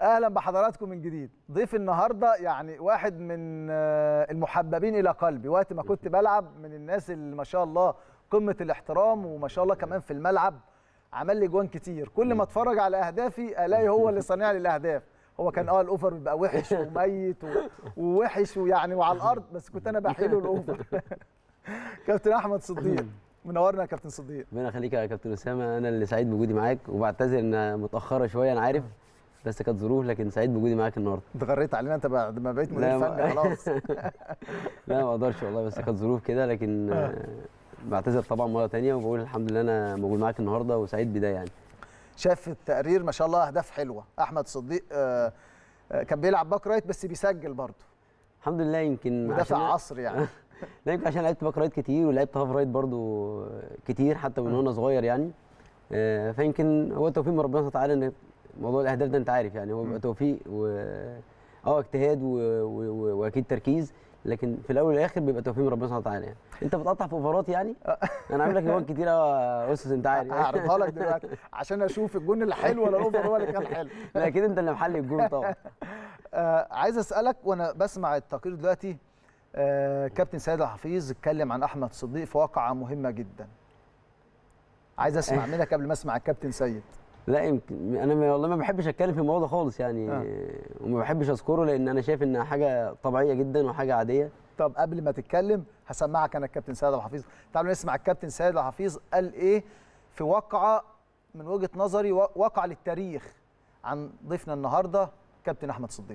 اهلا بحضراتكم من جديد ضيف النهارده يعني واحد من آه، المحببين الى قلبي وقت ما كنت بلعب من الناس اللي ما شاء الله قمه الاحترام وما شاء الله كمان في الملعب عمل لي جوان كتير كل ما اتفرج على اهدافي الاقي هو اللي صانع لي الاهداف هو كان اه الاوفر بيبقى وحش وميت و- ووحش ويعني وعلى الارض بس كنت انا بحيله الاوفر كابتن احمد صديق منورنا يا كابتن صديق ربنا يخليك يا كابتن اسامه انا اللي سعيد بوجودي معاك وبعتذر انها متاخره شويه انا عارف بس كانت ظروف لكن سعيد بوجودي معاك النهارده اتغريت علينا انت بعد ما بقيت لا، مدير ما- فني خلاص لا ما اقدرش والله بس كانت ظروف كده لكن آه، بعتذر طبعا مره تانية وبقول الحمد لله انا موجود معاك النهارده وسعيد بده يعني شاف في التقرير ما شاء الله اهداف حلوه احمد صديق آه، آه، كان بيلعب باك رايت بس بيسجل برضه الحمد لله يمكن مدافع عشان- عصري يعني لا يمكن عشان لعبت باك رايت كتير ولعبت هاف رايت برضو كتير حتى من وانا صغير يعني آه، فيمكن هو توفيق من ربنا سبحانه وتعالى ان موضوع الاهداف ده انت عارف يعني هو بيبقى توفيق و اه اجتهاد و... و... و... واكيد تركيز لكن في الاول والاخر بيبقى توفيق من ربنا سبحانه وتعالى يعني انت بتقطع في اوفرات يعني انا عامل لك جوان كتير يا استاذ انت عارف هعرضها لك دلوقتي عشان اشوف الجون الحلو ولا الاوفر هو اللي كان حلو لا اكيد انت اللي محل الجون طبعا آه عايز اسالك وانا بسمع التقرير دلوقتي آه كابتن سيد الحفيظ اتكلم عن احمد صديق في واقعه مهمه جدا عايز اسمع منك قبل ما اسمع الكابتن سيد لا يمكن انا ما- والله ما بحبش اتكلم في الموضوع ده خالص يعني آه. وما بحبش اذكره لان انا شايف انها حاجه طبيعيه جدا وحاجه عاديه طب قبل ما تتكلم هسمعك انا الكابتن سيد الحفيظ تعالوا نسمع الكابتن سيد الحفيظ قال ايه في واقعه من وجهه نظري وا- واقعه للتاريخ عن ضيفنا النهارده كابتن احمد صديق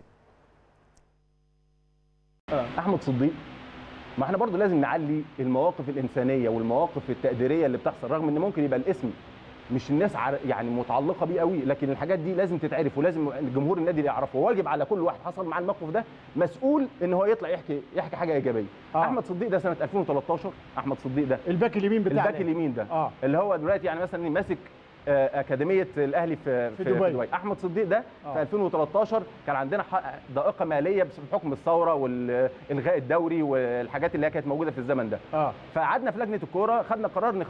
احمد صديق ما احنا برضو لازم نعلي المواقف الانسانيه والمواقف التقديريه اللي بتحصل رغم ان ممكن يبقى الاسم مش الناس عر- يعني متعلقه بيه قوي لكن الحاجات دي لازم تتعرف ولازم جمهور النادي يعرفه وواجب على كل واحد حصل معاه الموقف ده مسؤول ان هو يطلع يحكي يحكي حاجه ايجابيه آه. آه. احمد صديق ده سنه 2013 احمد صديق ده الباك اليمين بتاعنا الباك اليمين ده اه اللي هو دلوقتي يعني مثلا ماسك آه، اكاديميه الاهلي في في دبي. احمد صديق ده آه. في 2013 كان عندنا ح- ضائقه ماليه بسبب حكم الثوره والالغاء الدوري والحاجات اللي هي كانت موجوده في الزمن ده اه فقعدنا في لجنه الكوره خدنا قرار ان 15%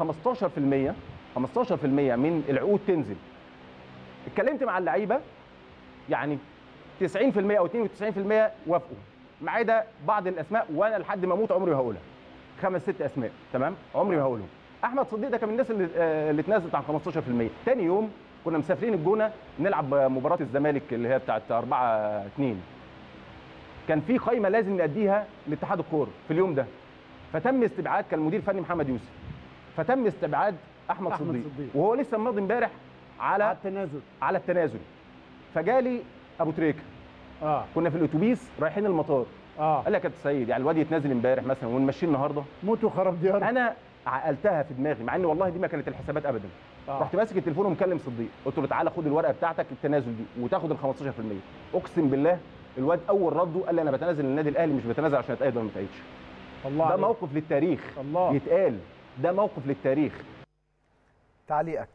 15% من العقود تنزل اتكلمت مع اللعيبه يعني 90% او 92% وافقوا ما عدا بعض الاسماء وانا لحد ما اموت عمري ما هقولها خمس ست اسماء تمام عمري ما هقولهم احمد صديق ده كان من الناس اللي آه، اللي اتنازلت عن 15% تاني يوم كنا مسافرين الجونه نلعب مباراه الزمالك اللي هي بتاعت 4 2 كان في قائمه لازم ناديها لاتحاد الكوره في اليوم ده فتم استبعاد كان المدير الفني محمد يوسف فتم استبعاد احمد, أحمد صديق. صديق. وهو لسه ماضي امبارح على على التنازل على التنازل فجالي ابو تريكه اه كنا في الاتوبيس رايحين المطار اه قال لي يا كابتن سيد يعني الواد يتنازل امبارح مثلا ونمشيه النهارده موت وخرب ديار انا عقلتها في دماغي مع ان والله دي ما كانت الحسابات ابدا آه. رحت ماسك التليفون ومكلم صديق قلت له تعالى خد الورقه بتاعتك التنازل دي وتاخد ال 15% اقسم بالله الواد اول رده قال لي انا بتنازل للنادي الاهلي مش بتنازل عشان اتأيد ولا ما اتأيدش الله ده عليك. موقف للتاريخ الله يتقال ده موقف للتاريخ تعليقك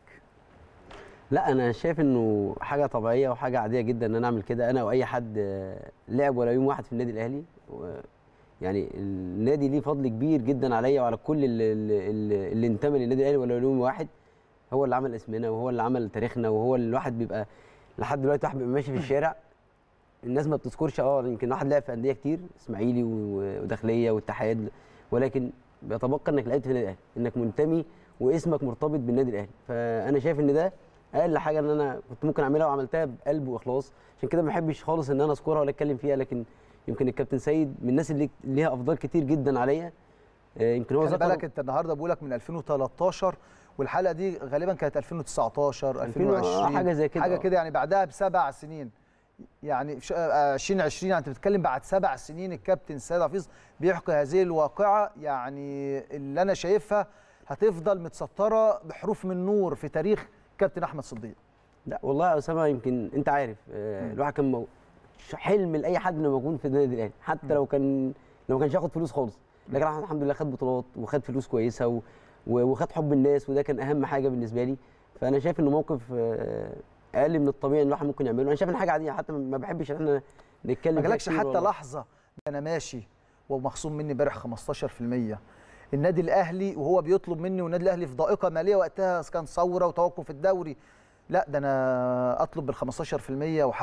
لا انا شايف انه حاجه طبيعيه وحاجه عاديه جدا ان انا اعمل كده انا واي حد آه، لعب ولا يوم واحد في النادي الاهلي و- يعني النادي ليه فضل كبير جدا عليا وعلى كل اللي, اللي, اللي انتمى للنادي الاهلي ولا يوم واحد هو اللي عمل اسمنا وهو اللي عمل تاريخنا وهو اللي الواحد بيبقى لحد دلوقتي واحد بيبقى ماشي في الشارع الناس ما بتذكرش اه يمكن واحد لعب في انديه كتير اسماعيلي و- وداخليه واتحاد ولكن بيتبقى انك لعبت في النادي الاهلي انك منتمي واسمك مرتبط بالنادي الاهلي فانا شايف ان ده اقل حاجه ان انا كنت ممكن اعملها وعملتها بقلب واخلاص عشان كده ما بحبش خالص ان انا اذكرها ولا اتكلم فيها لكن يمكن الكابتن سيد من الناس اللي ليها افضال كتير جدا عليا آه، يمكن هو خلي ذكر بالك انت النهارده بقولك من 2013 والحلقه دي غالبا كانت 2019 2000 آه، 2020 حاجة زي كده، حاجه آه. كده يعني بعدها بسبع سنين يعني في ش- آه، 2020 يعني انت بتتكلم بعد سبع سنين الكابتن سيد حفيظ بيحكي هذه الواقعه يعني اللي انا شايفها هتفضل متسطره بحروف من نور في تاريخ كابتن احمد صديق لا والله يا اسامه يمكن انت عارف آه، الواحد كان مو... ش- حلم لاي حد انه يكون في النادي الاهلي حتى لو كان لو ما كانش ياخد فلوس خالص لكن احنا الحمد لله خد بطولات وخد فلوس كويسه و... و- وخد حب الناس وده كان اهم حاجه بالنسبه لي فانا شايف انه موقف آه، اقل من الطبيعي ان الواحد ممكن يعمله انا شايف ان حاجه عاديه حتى ما بحبش ان احنا نتكلم ما فيها جالكش كتير حتى والله. لحظه انا ماشي ومخصوم مني امبارح 15% النادي الاهلي وهو بيطلب مني والنادي الاهلي في ضائقه ماليه وقتها كان ثوره وتوقف الدوري لا ده انا اطلب بال 15% وحقي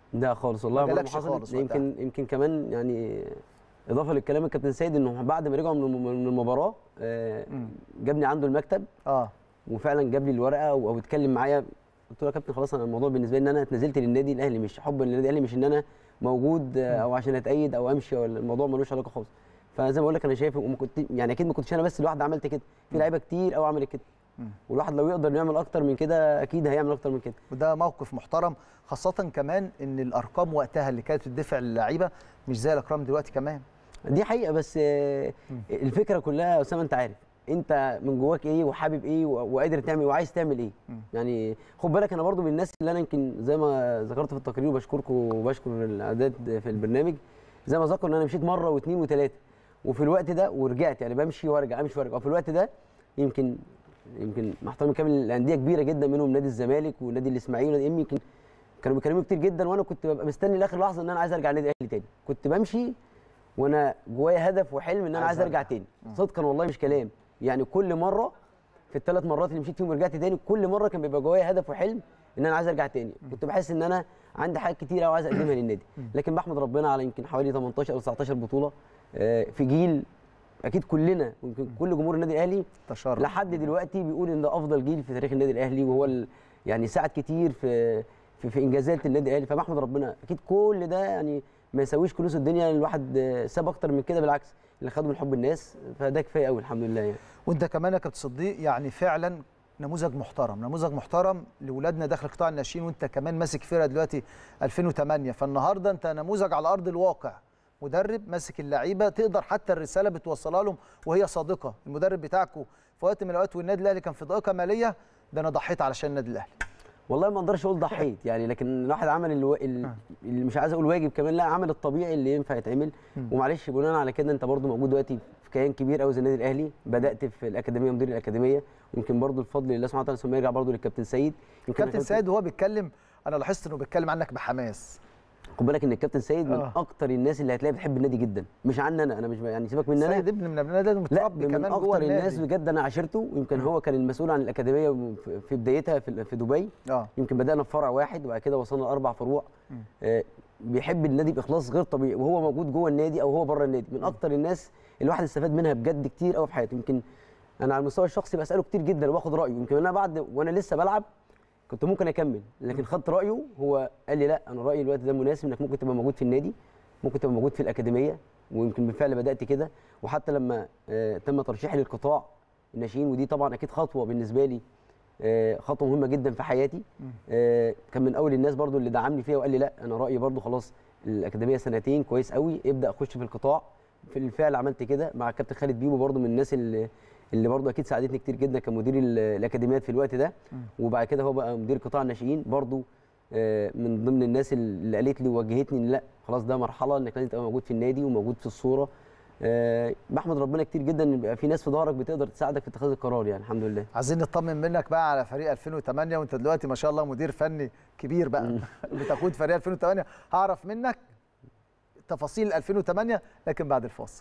ده خالص والله ما عمرها جالكش حصلت. خالص ده يمكن يمكن كمان يعني اضافه للكلام الكابتن سيد انه بعد ما رجعوا من الم- من المباراه آه، مم. جابني عنده المكتب اه وفعلا جاب لي الورقه او أو اتكلم معايا قلت له يا كابتن خلاص انا الموضوع بالنسبه لي ان انا اتنزلت للنادي الاهلي مش حبا للنادي الاهلي مش ان انا موجود آه، او عشان اتأيد او امشي ولا الموضوع ملوش علاقه خالص فزي ما بقول لك انا شايف وما كنت يعني اكيد ما كنتش انا بس لوحدي عملت كده في لعيبه كتير قوي عملت كده مم. والواحد لو يقدر إنه يعمل اكتر من كده اكيد هيعمل اكتر من كده وده موقف محترم خاصة كمان ان الارقام وقتها اللي كانت بتدفع للعيبة مش زي الارقام دلوقتي كمان دي حقيقه بس آه، الفكره كلها يا اسامه انت عارف انت من جواك ايه وحابب ايه و- وقادر تعمل وعايز تعمل ايه مم. يعني خد بالك انا برضو من الناس اللي انا يمكن زي ما ذكرت في التقرير وبشكركم وبشكر الاعداد في البرنامج زي ما ذكر ان انا مشيت مره واثنين وثلاثه وفي الوقت ده ورجعت يعني بمشي وارجع امشي وارجع وفي الوقت ده يمكن يمكن مع احترامي كامل الانديه كبيره جدا منهم نادي الزمالك ونادي الاسماعيلي ونادي إم يمكن كانوا بيكلموني كتير جدا وانا كنت ببقى مستني لاخر لحظه ان انا عايز ارجع النادي الاهلي تاني كنت بمشي وانا جوايا هدف وحلم ان انا عايز عايز ارجع أرجع. تاني صدقا والله مش كلام يعني كل مره في الثلاث مرات اللي مشيت فيهم ورجعت تاني كل مره كان بيبقى جوايا هدف وحلم ان انا عايز ارجع تاني كنت بحس ان انا عندي حاجات كتير قوي عايز اقدمها للنادي لكن بحمد ربنا على يمكن حوالي 18 او 19 بطوله آه، في جيل اكيد كلنا ويمكن كل جمهور النادي الاهلي تشرف لحد دلوقتي بيقول ان ده افضل جيل في تاريخ النادي الاهلي وهو ال- يعني ساعد كتير في في, في انجازات النادي الاهلي فبحمد ربنا اكيد كل ده يعني ما يساويش كنوز الدنيا الواحد آه، ساب اكتر من كده بالعكس اللي خده من حب الناس فده كفايه قوي الحمد لله يعني وانت كمان يا كابتن صديق يعني فعلا نموذج محترم نموذج محترم لاولادنا داخل قطاع الناشئين وانت كمان ماسك فرقه دلوقتي 2008 فالنهارده انت نموذج على ارض الواقع مدرب ماسك اللعيبه تقدر حتى الرساله بتوصلها لهم وهي صادقه المدرب بتاعكم في وقت من الاوقات والنادي الاهلي كان في ضائقه ماليه ده انا ضحيت علشان النادي الاهلي والله ما اقدرش اقول ضحيت يعني لكن الواحد عمل الو... ال- اللي مش عايز اقول واجب كمان لا عمل الطبيعي اللي ينفع يتعمل ومعلش بناء على كده انت برضو موجود دلوقتي في كيان كبير قوي زي النادي الاهلي بدات في الاكاديميه مدير الاكاديميه ويمكن برضو الفضل لله سبحانه وتعالى ثم يرجع برضو للكابتن سيد يمكن كابتن كنت- سيد وهو بيتكلم انا لاحظت انه بيتكلم عنك بحماس خد بالك ان الكابتن سيد من آه. اكتر الناس اللي هتلاقيها بتحب النادي جدا مش عني انا انا مش ب- يعني سيبك من انا سيد ابن من ابناء النادي لا متربي من كمان جوه اكتر الناس النادي بجد انا عاشرته ويمكن هو كان المسؤول عن الاكاديميه في- في بدايتها في في دبي اه يمكن بدانا في فرع واحد وبعد كده وصلنا لاربع فروع آه، بيحب النادي باخلاص غير طبيعي وهو موجود جوه النادي او هو بره النادي من اكتر الناس اللي الواحد استفاد منها بجد كتير قوي في حياته يمكن انا على المستوى الشخصي بساله كتير جدا واخد رايه يمكن انا بعد وانا لسه بلعب كنت ممكن اكمل لكن خدت رايه هو قال لي لا انا رايي الوقت ده مناسب انك ممكن تبقى موجود في النادي ممكن تبقى موجود في الاكاديميه ويمكن بالفعل بدات كده وحتى لما آه، تم ترشيحي للقطاع الناشئين ودي طبعا اكيد خطوه بالنسبه لي آه، خطوه مهمه جدا في حياتي آه، كان من اول الناس برضو اللي دعمني فيها وقال لي لا انا رايي برضو خلاص الاكاديميه سنتين كويس قوي ابدا اخش في القطاع في الفعل عملت كده مع الكابتن خالد بيبو برضو من الناس اللي اللي برضو اكيد ساعدتني كتير جدا كمدير ال- الاكاديميات في الوقت ده وبعد كده هو بقى مدير قطاع الناشئين برضو آه، من ضمن الناس اللي قالت لي ووجهتني إن لا خلاص ده مرحله انك لازم تبقى موجود في النادي وموجود في الصوره آه، بحمد ربنا كتير جدا ان يبقى في ناس في ظهرك بتقدر تساعدك في اتخاذ القرار يعني الحمد لله عايزين نطمن منك بقى على فريق 2008 وانت دلوقتي ما شاء الله مدير فني كبير بقى بتقود فريق 2008 هعرف منك تفاصيل 2008 لكن بعد الفاصل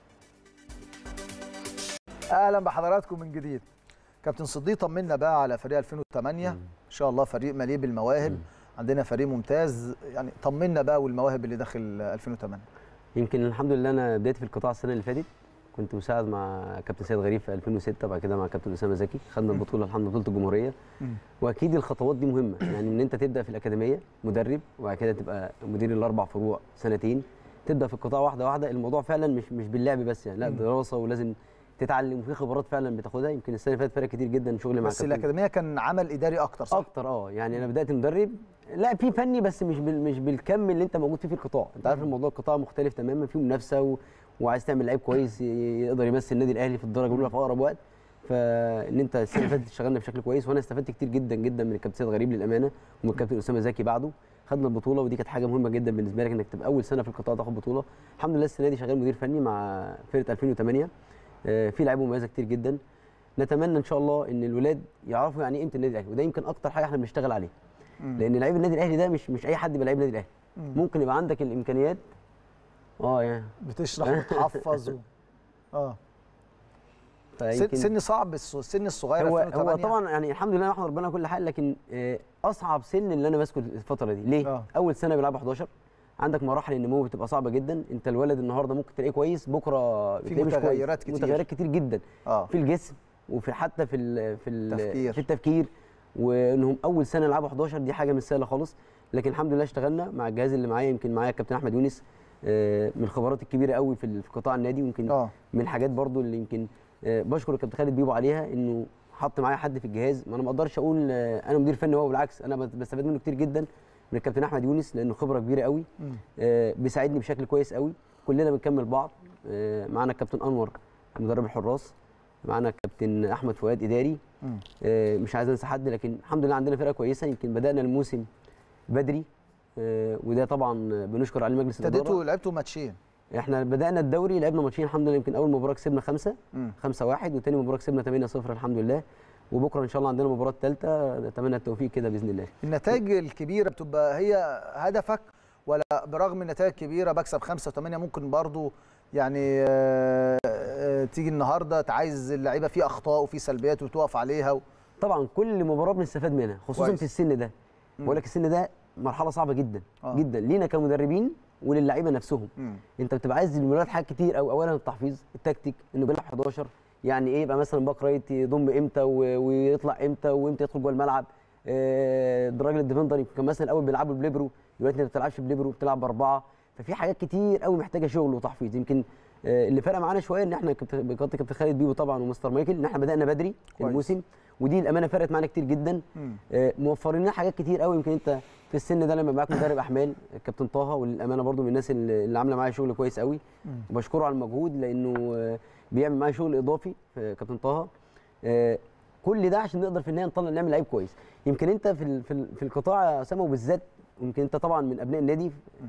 اهلا بحضراتكم من جديد كابتن صديق طمنا بقى على فريق 2008 ان شاء الله فريق مليء بالمواهب عندنا فريق ممتاز يعني طمنا بقى والمواهب اللي داخل 2008 يمكن الحمد لله انا بدايتي في القطاع السنه اللي فاتت كنت مساعد مع كابتن سيد غريب في 2006 بعد كده مع كابتن اسامه زكي خدنا البطوله الحمد لله بطوله الجمهوريه واكيد الخطوات دي مهمه يعني ان انت تبدا في الاكاديميه مدرب وبعد كده تبقى مدير الاربع فروع سنتين تبدا في القطاع واحده واحده الموضوع فعلا مش مش باللعب بس يعني لا دراسه ولازم تتعلم وفي خبرات فعلا بتاخدها يمكن السنه اللي فاتت فرق كتير جدا شغل مع بس كابتن الاكاديميه كان عمل اداري اكتر صح؟ اكتر اه يعني انا بدات مدرب لا في فني بس مش بال مش بالكم اللي انت موجود فيه في القطاع انت عارف الموضوع القطاع مختلف تماما فيه منافسه و... وعايز تعمل لعيب كويس ي- يقدر يمثل النادي الاهلي في الدرجه الاولى في اقرب وقت فان انت السنه اللي فاتت اشتغلنا بشكل كويس وانا استفدت كتير جدا جدا من الكابتن سيد غريب للامانه ومن الكابتن اسامه زكي بعده خدنا البطوله ودي كانت حاجه مهمه جدا بالنسبه لك انك تبقى اول سنه في القطاع تاخد بطوله الحمد لله السنه دي شغال مدير فني مع فرقه 2008 آه، في لعيبه مميزه كتير جدا نتمنى ان شاء الله ان الولاد يعرفوا يعني ايه قيمه النادي الاهلي وده يمكن اكتر حاجه احنا بنشتغل عليها لان لعيب النادي الاهلي ده مش مش اي حد يبقى لعيب النادي الاهلي ممكن يبقى عندك الامكانيات اه يعني بتشرح وتحفظ و... اه سن, فيمكن سن صعب الس- السن الصغير هو 2008 هو طبعا يعني الحمد لله نحمد ربنا كل حال لكن آه، اصعب سن اللي انا ماسكه الفتره دي ليه آه. اول سنه بيلعب 11 عندك مراحل النمو بتبقى صعبه جدا انت الولد النهارده ممكن تلاقيه كويس بكره في بتلاقيه مش كويس. متغيرات كتير. متغيرات كتير جدا اه في الجسم وفي حتى في ال في ال تفكير. في التفكير وانهم اول سنه يلعبوا 11 دي حاجه مش سهله خالص لكن الحمد لله اشتغلنا مع الجهاز اللي معايا يمكن معايا الكابتن احمد يونس آه، من الخبرات الكبيره قوي في ال- في قطاع النادي ويمكن اه من الحاجات برضو اللي يمكن آه، بشكر الكابتن خالد بيبو عليها انه حط معايا حد في الجهاز ما انا ما اقدرش اقول آه، انا مدير فني هو بالعكس انا بت- بستفاد منه كتير جدا من الكابتن احمد يونس لانه خبره كبيره قوي مم. آه، بيساعدني بشكل كويس قوي كلنا بنكمل بعض آه، معانا الكابتن انور مدرب الحراس معانا الكابتن احمد فؤاد اداري مم. آه، مش عايز انسى حد لكن الحمد لله عندنا فرقه كويسه يمكن بدانا الموسم بدري آه، وده طبعا بنشكر عليه مجلس الاداره ابتديتوا لعبتوا ماتشين احنا بدانا الدوري لعبنا ماتشين الحمد لله يمكن اول مباراه كسبنا خمسه مم. خمسة واحد وتاني مباراه كسبنا 8 0 الحمد لله وبكره ان شاء الله عندنا مباراه ثالثه نتمنى التوفيق كده باذن الله النتائج الكبيره بتبقى هي هدفك ولا برغم النتائج الكبيره بكسب خمسة وثمانية ممكن برضو يعني آه، آه، تيجي النهارده عايز اللعيبه في اخطاء وفي سلبيات وتقف عليها و... طبعا كل مباراه بنستفاد منها خصوصا كويس. في السن ده مم. بقول لك السن ده مرحله صعبه جدا آه. جدا لينا كمدربين وللعيبه نفسهم مم. انت بتبقى عايز للولاد حاجات كتير او اولا التحفيظ التكتيك انه بيلعب 11 يعني ايه يبقى مثلا باك رايت يضم امتى و- ويطلع امتى وامتى يدخل جوه الملعب آه، الراجل الديفندر يمكن كان مثلا الاول بيلعبوا بليبرو دلوقتي انت ما بتلعبش بليبرو بتلعب باربعه ففي حاجات كتير قوي محتاجه شغل وتحفيظ يمكن آه، اللي فرق معانا شويه ان احنا كابتن بقياده كابتن خالد بيبو طبعا ومستر مايكل ان احنا بدانا بدري كويس. الموسم ودي الامانه فرقت معانا كتير جدا مم. آه، موفرين لنا حاجات كتير قوي يمكن انت في السن ده لما معاك مدرب احمال الكابتن طه وللامانه برضو من الناس اللي اللي عامله معايا شغل كويس قوي وبشكره على المجهود لانه آه، بيعمل معايا شغل اضافي آه، كابتن طه آه، كل ده عشان نقدر في النهايه نطلع نعمل لعيب كويس يمكن انت في ال- في ال- في القطاع يا اسامه وبالذات يمكن انت طبعا من ابناء النادي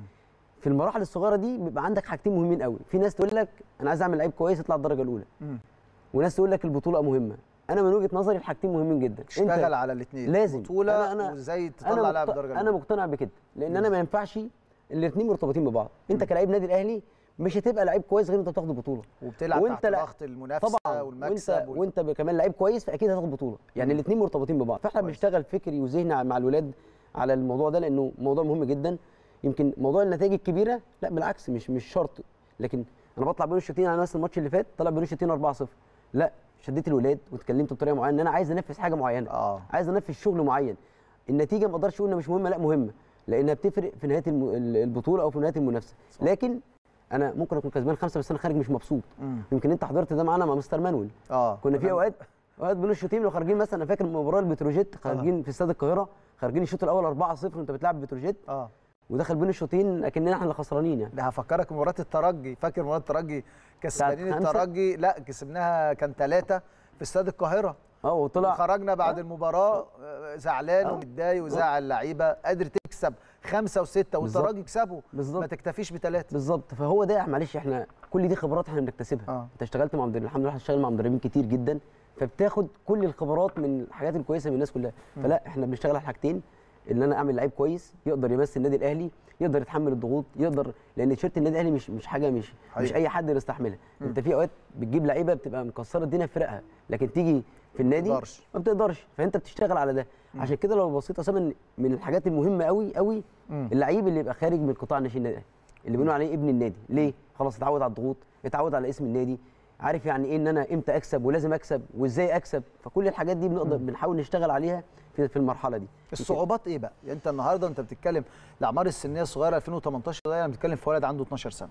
في المراحل الصغيره دي بيبقى عندك حاجتين مهمين قوي في ناس تقول لك انا عايز اعمل لعيب كويس يطلع الدرجه الاولى مم. وناس تقول لك البطوله مهمه انا من وجهه نظري الحاجتين مهمين جدا اشتغل على الاثنين لازم. بطوله أنا- أنا- وازاي انا تطلع لاعب مقت- درجه انا مقتنع بكده لان انا ما ينفعش الاثنين مرتبطين ببعض انت كلاعب نادي الاهلي مش هتبقى لعيب كويس غير انت بتاخد البطوله وبتلعب وانت تحت لا- ضغط المنافسه طبعا والمكسب وانت وال... وانت ب- كمان لعيب كويس فاكيد هتاخد بطوله يعني الاثنين مرتبطين ببعض فاحنا كويس. بنشتغل فكري وذهني مع الولاد على الموضوع ده لانه موضوع مهم جدا يمكن موضوع النتائج الكبيره لا بالعكس مش مش شرط لكن انا بطلع بين الشوطين على نفس الماتش اللي فات طلع بين الشوطين 4-0 لا شديت الولاد واتكلمت بطريقه معينه ان انا عايز انفذ حاجه معينه اه عايز انفذ شغل معين النتيجه ما اقدرش اقول انها مش مهمه لا مهمه لانها بتفرق في نهايه الم- ال- البطوله او في نهايه المنافسه لكن انا ممكن اكون كسبان خمسه بس انا خارج مش مبسوط مم. يمكن انت حضرت ده معانا مع مستر مانويل اه كنا في اوقات اوقات بين الشوطين لو خارجين مثلا انا فاكر مباراه البتروجيت خارجين في استاد القاهره خارجين الشوط الاول 4-0 وانت بتلعب بتروجيت اه ودخل بين الشوطين اكننا احنا اللي خسرانين يعني ده هفكرك مباراه الترجي فاكر مباراه الترجي كسبانين خمسة؟ الترجي لا كسبناها كان ثلاثه في استاد القاهره اه وطلع خرجنا بعد آه. المباراه آه، زعلان آه. ومتضايق وزعل اللعيبه قادر تكسب خمسه وسته بالظبط. والترجي يكسبوا ما بالظبط تكتفيش بثلاثه بالظبط فهو ده معلش احنا كل دي خبرات احنا بنكتسبها آه. انت اشتغلت مع مدرب الحمد لله اشتغل مع مدربين كتير جدا فبتاخد كل الخبرات من الحاجات الكويسه من الناس كلها فلا احنا بنشتغل على حاجتين ان انا اعمل لعيب كويس يقدر يمثل النادي الاهلي يقدر يتحمل الضغوط يقدر لان تيشيرت النادي الاهلي مش مش حاجه مش حقيقي. مش اي حد يستحملها انت في اوقات بتجيب لعيبه بتبقى مكسره الدنيا في فرقها لكن تيجي في النادي تقدرش. ما بتقدرش فانت بتشتغل على ده عشان كده لو بصيت اصلا من الحاجات المهمه قوي قوي مم. اللعيب اللي يبقى خارج من قطاع ناشئين النادي الاهلي اللي بنقول عليه ابن النادي ليه خلاص اتعود على الضغوط اتعود على اسم النادي عارف يعني ايه ان انا امتى اكسب ولازم اكسب وازاي اكسب فكل الحاجات دي بنقدر بنحاول نشتغل عليها في في المرحله دي الصعوبات ايه بقى؟ يعني انت النهارده انت بتتكلم الاعمار السنيه الصغيره 2018 ده يعني بتتكلم في ولد عنده 12 سنه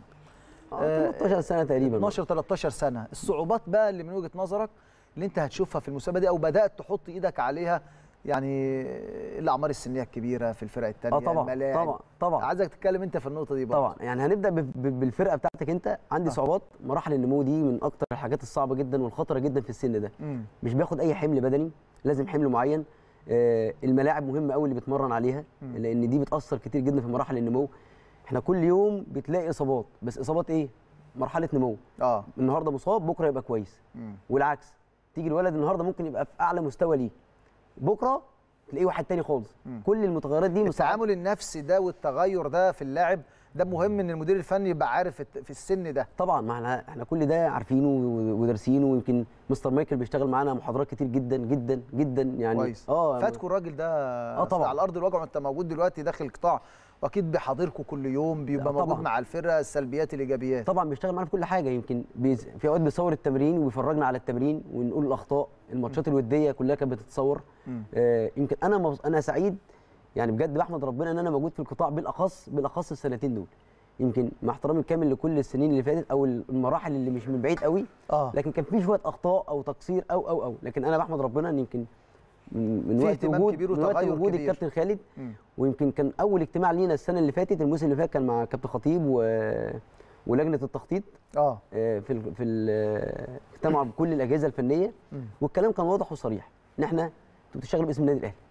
آه 13 سنه تقريبا 12 13 سنه الصعوبات بقى اللي من وجهه نظرك اللي انت هتشوفها في المسابقه دي او بدات تحط ايدك عليها يعني الاعمار السنيه الكبيره في الفرق الثانيه اه طبعا طبعا طبعا عايزك تتكلم انت في النقطه دي برضه طبعا يعني هنبدا ب- ب- بالفرقه بتاعتك انت عندي آه. صعوبات مراحل النمو دي من اكتر الحاجات الصعبه جدا والخطره جدا في السن ده مم. مش بياخد اي حمل بدني لازم حمل معين آه، الملاعب مهمه قوي اللي بيتمرن عليها مم. لان دي بتاثر كتير جدا في مراحل النمو احنا كل يوم بتلاقي اصابات بس اصابات ايه مرحله نمو اه النهارده مصاب بكره يبقى كويس مم. والعكس تيجي الولد النهارده ممكن يبقى في اعلى مستوى ليه بكره تلاقيه واحد تاني خالص مم. كل المتغيرات دي مصعبة. التعامل النفسي ده والتغير ده في اللاعب ده مهم ان المدير الفني يبقى عارف الت- في السن ده طبعا ما احنا احنا كل ده عارفينه و- ودارسينه ويمكن مستر مايكل بيشتغل معانا محاضرات كتير جدا جدا جدا يعني كويس اه فاتكم الراجل ده آه طبعاً. على ارض الواقع وانت موجود دلوقتي داخل القطاع واكيد بيحاضركم كل يوم بيبقى آه موجود طبعاً. مع الفرقه السلبيات الايجابيات طبعا بيشتغل معانا في كل حاجه يمكن بيز... في اوقات بيصور التمرين ويفرجنا على التمرين ونقول الاخطاء الماتشات الوديه كلها كانت بتتصور مم. آه يمكن انا مبس... انا سعيد يعني بجد بحمد ربنا ان انا موجود في القطاع بالاخص بالاخص السنتين دول يمكن مع احترامي الكامل لكل السنين اللي فاتت او المراحل اللي مش من بعيد قوي اه لكن كان في شويه اخطاء او تقصير او او او لكن انا بحمد ربنا ان يمكن من من في وقت اهتمام وجود كبير من وقت وتغير وجود كبير. الكابتن خالد مم. ويمكن كان اول اجتماع لينا السنه اللي فاتت الموسم اللي فات كان مع كابتن خطيب و... ولجنه التخطيط اه آه، في ال... في ال... اجتمعوا بكل الاجهزه الفنيه مم. والكلام كان واضح وصريح ان احنا انتوا بتشتغلوا باسم النادي الاهلي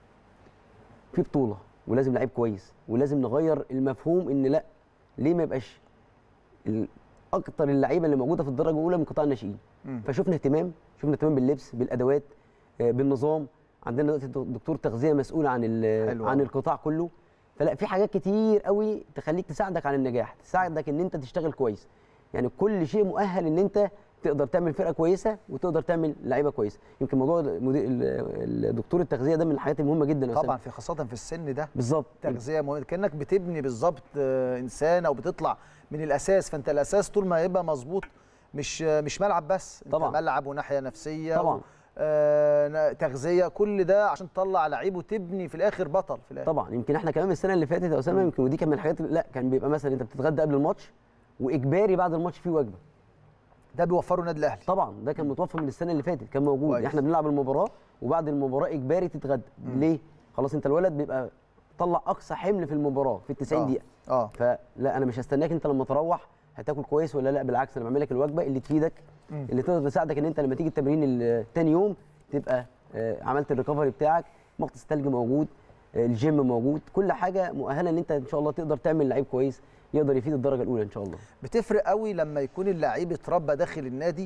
في بطوله ولازم لعيب كويس ولازم نغير المفهوم ان لا ليه ما يبقاش ال- اكتر اللعيبه اللي موجوده في الدرجه الاولى من قطاع الناشئين مم. فشفنا اهتمام شفنا اهتمام باللبس بالادوات آه، بالنظام عندنا دلوقتي دكتور تغذيه مسؤول عن ال- حلو عن أوي. القطاع كله فلا في حاجات كتير قوي تخليك تساعدك على النجاح تساعدك ان انت تشتغل كويس يعني كل شيء مؤهل ان انت تقدر تعمل فرقه كويسه وتقدر تعمل لعيبه كويسه يمكن موضوع المدير ال- الدكتور التغذيه ده من الحاجات المهمه جدا يا أسامة. طبعا في خاصه في السن ده بالظبط تغذيه مهمه كانك بتبني بالظبط آه، انسان او بتطلع من الاساس فانت الاساس طول ما يبقى مظبوط مش آه، مش ملعب بس انت طبعاً. ملعب وناحيه نفسيه طبعاً. و- آه، نا- تغذيه كل ده عشان تطلع لعيب وتبني في الاخر بطل في الاخر طبعا يمكن احنا كمان السنه اللي فاتت يا اسامه يمكن ودي كان من الحاجات اللي- لا كان بيبقى مثلا انت بتتغدى قبل الماتش واجباري بعد الماتش في وجبه ده بيوفره النادي الاهلي طبعا ده كان متوفر من السنه اللي فاتت كان موجود كويس. احنا بنلعب المباراه وبعد المباراه اجباري تتغدى ليه خلاص انت الولد بيبقى طلع اقصى حمل في المباراه في ال 90 آه. دقيقه اه فلا انا مش هستناك انت لما تروح هتاكل كويس ولا لا بالعكس انا بعمل لك الوجبه اللي تفيدك مم. اللي تقدر تساعدك ان انت لما تيجي التمرين ال- تاني يوم تبقى آه، عملت الريكفري بتاعك مغطس الثلج موجود آه، الجيم موجود كل حاجه مؤهله ان انت ان شاء الله تقدر تعمل لعيب كويس يقدر يفيد الدرجه الاولى ان شاء الله بتفرق قوي لما يكون اللعيب اتربى داخل النادي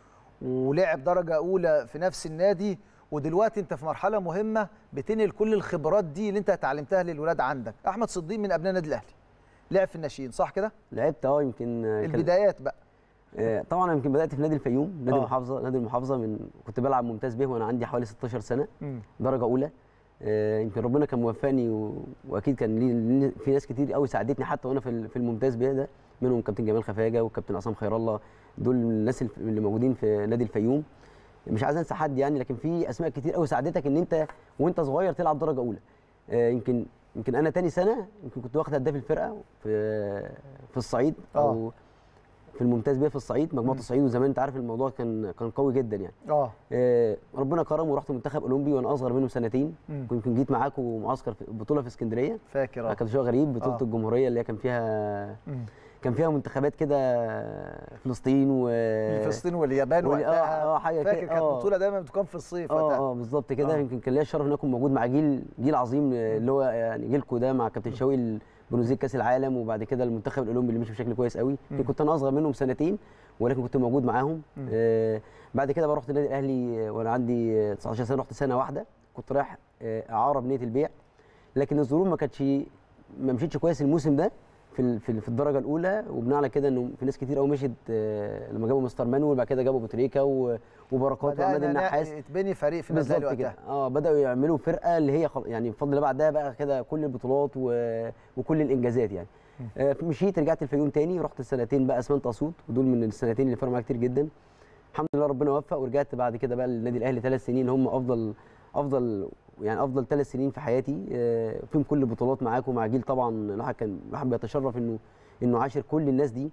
ولعب درجه اولى في نفس النادي ودلوقتي انت في مرحله مهمه بتنقل كل الخبرات دي اللي انت اتعلمتها للولاد عندك احمد صديق من ابناء النادي الاهلي لعب في الناشئين صح كده لعبت اه يمكن آه، كان- البدايات بقى آه، طبعا انا يمكن بدات في نادي الفيوم نادي آه. المحافظه نادي المحافظه من كنت بلعب ممتاز به وانا عندي حوالي 16 سنه مم. درجه اولى آه، يمكن ربنا كان موفقني و... واكيد كان لي لي- في ناس كتير قوي ساعدتني حتى وانا في ال- في الممتاز به ده منهم كابتن جمال خفاجه وكابتن عصام خير الله دول الناس الف- اللي موجودين في نادي الفيوم مش عايز انسى حد يعني لكن في اسماء كتير قوي ساعدتك ان انت وانت صغير تلعب درجه اولى آه، يمكن يمكن انا تاني سنه يمكن كنت واخد هداف الفرقه في في الصعيد او في الممتاز بيه في الصعيد مجموعه مم. الصعيد وزمان انت عارف الموضوع كان كان قوي جدا يعني اه آه، ربنا كرم ورحت منتخب اولمبي وانا اصغر منه سنتين مم. يمكن جيت معاكم معسكر في بطوله في اسكندريه فاكر اه كانت شويه غريب بطوله آه. الجمهوريه اللي هي كان فيها مم. كان فيها منتخبات كده فلسطين و فلسطين واليابان وال- وقتها آه، آه، حاجة فاكر كده، كانت آه. بطوله دايما بتكون في الصيف اه وقتها اه بالظبط كده آه. يمكن كان ليا الشرف ان اكون موجود مع جيل جيل عظيم آه، اللي هو يعني جيلكو ده مع كابتن شوقي بنوزيه كاس العالم وبعد كده المنتخب الاولمبي اللي مشي بشكل كويس قوي مم. كنت انا اصغر منهم سنتين ولكن كنت موجود معاهم مم. آه بعد كده بقى رحت النادي الاهلي آه، وانا عندي آه، 19 سنه رحت سنه واحده كنت رايح آه، اعاره بنيه البيع لكن الظروف ما كانتش ما مشيتش كويس الموسم ده في ال- في ال- في الدرجه الاولى وبناء على كده انه في ناس كتير قوي مشيت آه، لما جابوا مستر مانويل بعد كده جابوا بوتريكا و- وبركات وعماد بدأنا النحاس يتبني فريق في النادي بالظبط الاهلي كده وقتها اه بداوا يعملوا فرقه اللي هي خل... يعني بفضل الله بعدها بقى كده كل البطولات و... وكل الانجازات يعني آه مشيت رجعت الفيوم تاني رحت السنتين بقى اسمنت اسيوط ودول من السنتين اللي فرقوا معايا كتير جدا الحمد لله ربنا وفق ورجعت بعد كده بقى للنادي الاهلي ثلاث سنين هم افضل افضل يعني افضل ثلاث سنين في حياتي آه فيهم كل البطولات معاكم مع جيل طبعا الواحد كان الواحد بيتشرف انه انه عاشر كل الناس دي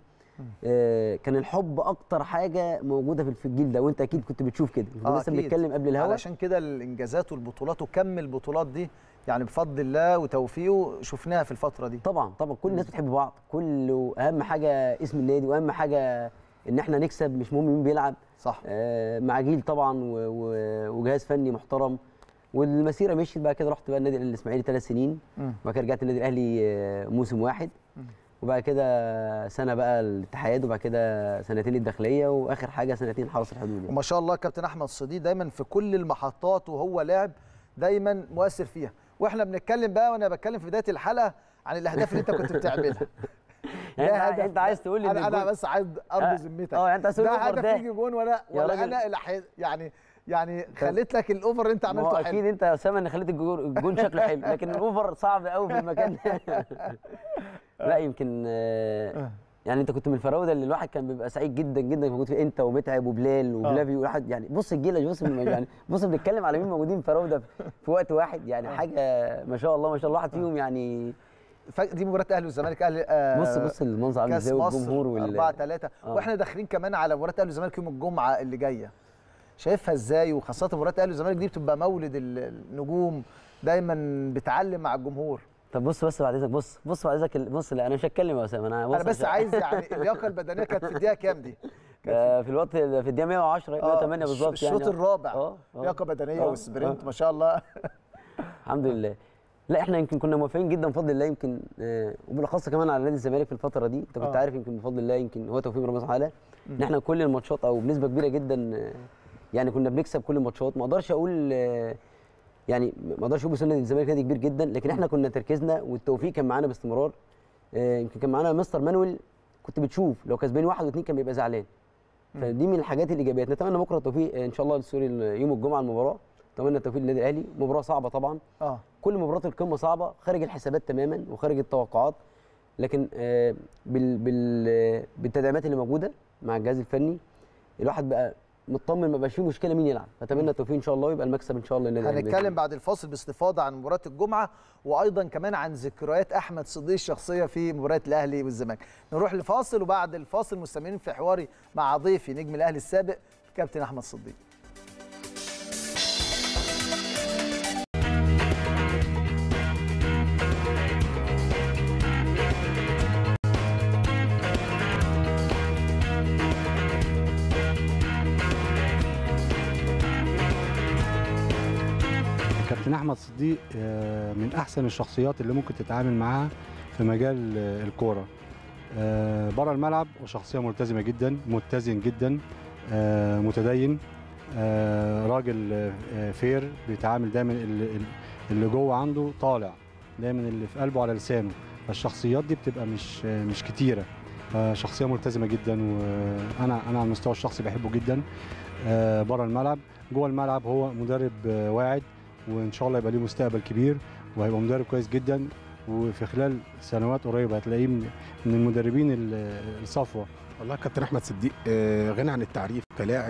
آه كان الحب اكتر حاجه موجوده في في الجيل ده وانت اكيد كنت بتشوف كده كنا آه، لسه أكيد. بنتكلم قبل الهوا علشان كده الانجازات والبطولات وكم البطولات دي يعني بفضل الله وتوفيقه شفناها في الفتره دي طبعا طبعا كل الناس بتحب بعض كله اهم حاجه اسم النادي واهم حاجه ان احنا نكسب مش مهم مين بيلعب صح آه مع جيل طبعا و- و- وجهاز فني محترم والمسيره مشيت بقى كده رحت بقى النادي الاسماعيلي ثلاث سنين مم. وبعد كده رجعت النادي الاهلي آه، موسم واحد مم. وبعد كده سنه بقى الاتحاد وبعد كده سنتين الداخليه واخر حاجه سنتين حرس الحدود يعني. وما شاء الله كابتن احمد صديق دايما في كل المحطات وهو لاعب دايما مؤثر فيها واحنا بنتكلم بقى وانا بتكلم في بدايه الحلقه عن الاهداف اللي انت كنت بتعملها يعني ده انت هدف انت عايز تقول لي ان انا انا الجول- بس عايز آه، ارضي ذمتك اه يعني انت عايز تقول ده الأوفر هدف ده يجي جون ولا يا ولا راجل. انا اللي حي- يعني يعني خليت لك الاوفر اللي انت ما هو عملته اكيد حلو انت يا اسامه اللي خليت الجون الجون شكله حلو لكن الاوفر صعب قوي في المكان ده لا يمكن آه، يعني انت كنت من الفراوده اللي الواحد كان بيبقى سعيد جدا جدا موجود فيه انت ومتعب وبلال وبلافي وواحد يعني بص الجيل بص يعني بص بنتكلم على مين موجودين فراوده في وقت واحد يعني حاجه ما شاء الله ما شاء الله واحد فيهم يعني ف- دي مباراه الاهلي والزمالك اهلي آه، بص بص المنظر عامل كاس ازاي مصر والجمهور وال 4 3 آه. واحنا داخلين كمان على مباراه الاهلي والزمالك يوم الجمعه اللي جايه شايفها ازاي وخاصه مباراه الاهلي والزمالك دي بتبقى مولد ال- النجوم دايما بتعلم مع الجمهور طب بص بس بعد اذنك بص بص بعد اذنك ال- بص لا انا مش هتكلم يا اسامه انا بص انا بس عشان- عايز يعني اللياقه البدنيه كانت في الدقيقه كام دي؟ كانت آه، في الوقت في الدقيقه 110 آه، 108 الش- بالظبط يعني الشوط الرابع اه آه. لياقه بدنيه آه، والسبرنت آه. ما شاء الله الحمد لله لا احنا يمكن كنا موافقين جدا بفضل الله يمكن آه، وبالاخص كمان على نادي الزمالك في الفتره دي انت كنت آه. عارف يمكن بفضل الله يمكن هو توفيق ربنا سبحانه وتعالى ان احنا كل الماتشات او بنسبه كبيره جدا آه، يعني كنا بنكسب كل الماتشات ما اقدرش اقول آه، يعني ما اقدرش اقول بس نادي الزمالك نادي كبير جدا لكن احنا كنا تركيزنا والتوفيق كان معانا باستمرار آه، يمكن كان معانا مستر مانويل كنت بتشوف لو كسبان واحد واثنين كان بيبقى زعلان فدي من الحاجات الايجابيات نتمنى بكره التوفيق آه، ان شاء الله سوري يوم الجمعه المباراه نتمنى التوفيق للنادي الاهلي مباراه صعبه طبعا اه كل مباريات القمه صعبه خارج الحسابات تماما وخارج التوقعات لكن آه، بال بال آه، بالتدعيمات اللي موجوده مع الجهاز الفني الواحد بقى مطمن ما بقاش فيه مشكله مين يلعب اتمنى التوفيق ان شاء الله ويبقى المكسب ان شاء الله للنادي الأهلي بإذن هنتكلم الله. بعد الفاصل باستفاضه عن مباراه الجمعه وايضا كمان عن ذكريات احمد صديق الشخصيه في مباراه الاهلي والزمالك نروح لفاصل وبعد الفاصل مستمرين في حواري مع ضيفي نجم الاهلي السابق كابتن احمد صديق كابتن احمد صديق آه، من احسن الشخصيات اللي ممكن تتعامل معاها في مجال آه، الكوره آه، بره الملعب وشخصيه ملتزمه جدا متزن جدا آه، متدين آه، راجل آه، آه، فير بيتعامل دايما اللي, اللي جوه عنده طالع دايما اللي في قلبه على لسانه فالشخصيات دي بتبقى مش آه، مش كتيره فشخصيه ملتزمه جدا وانا انا على المستوى الشخصي بحبه جدا آه، بره الملعب جوه الملعب هو مدرب آه، واعد وان شاء الله يبقى ليه مستقبل كبير وهيبقى مدرب كويس جدا وفي خلال سنوات قريبه هتلاقيه من من المدربين ال- الصفوه والله كابتن احمد صديق آه، غني عن التعريف كلاعب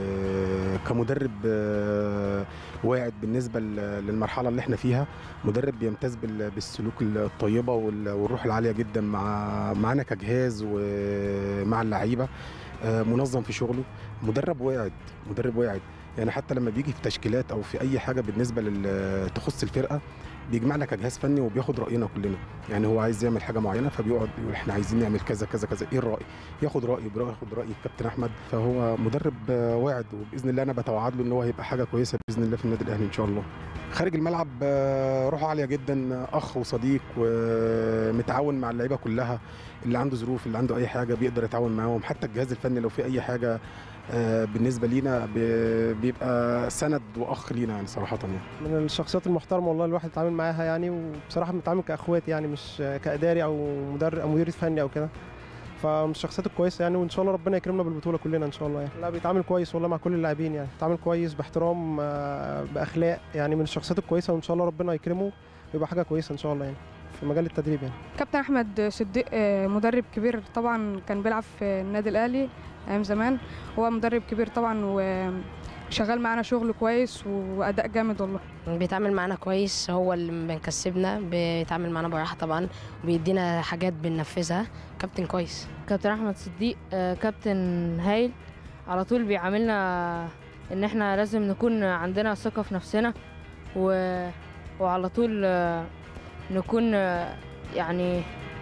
وكمدرب آه، واعد بالنسبه ل- للمرحله اللي احنا فيها مدرب بيمتاز بال- بالسلوك الطيبه وال- والروح العاليه جدا مع معانا كجهاز ومع اللعيبه آه، منظم في شغله مدرب واعد مدرب واعد يعني حتى لما بيجي في تشكيلات او في اي حاجه بالنسبه لل- تخص الفرقه بيجمعنا كجهاز فني وبياخد راينا كلنا يعني هو عايز يعمل حاجه معينه فبيقعد يقول احنا عايزين نعمل كذا كذا كذا ايه الراي ياخد رايي بياخد راي الكابتن احمد فهو مدرب آه، واعد وباذن الله انا بتوعد له ان هو هيبقى حاجه كويسه باذن الله في النادي الاهلي ان شاء الله خارج الملعب آه، روحه عاليه جدا آه، اخ وصديق ومتعاون مع اللعيبه كلها اللي عنده ظروف اللي عنده اي حاجه بيقدر يتعاون معاهم حتى الجهاز الفني لو في اي حاجه آه، بالنسبه لينا بي- بيبقى سند واخ لينا يعني صراحه يعني من الشخصيات المحترمه والله الواحد اتعامل معاها يعني وبصراحه بنتعامل كاخوات يعني مش كاداري او مدرب او مدير فني او كده فمن الشخصيات الكويسه يعني وان شاء الله ربنا يكرمنا بالبطوله كلنا ان شاء الله يعني لا بيتعامل كويس والله مع كل اللاعبين يعني بيتعامل كويس باحترام آه، باخلاق يعني من الشخصيات الكويسه وان شاء الله ربنا يكرمه ويبقى حاجه كويسه ان شاء الله يعني في مجال التدريب يعني كابتن احمد صديق آه، مدرب كبير طبعا كان بيلعب في النادي الاهلي ايام زمان هو مدرب كبير طبعا وشغال معانا شغل كويس واداء جامد والله بيتعامل معانا كويس هو اللي بنكسبنا بيتعامل معانا براحه طبعا بيدينا حاجات بننفذها كابتن كويس كابتن احمد صديق آه، كابتن هايل على طول بيعاملنا ان احنا لازم نكون عندنا ثقة في نفسنا و... وعلى طول آه، نكون آه، يعني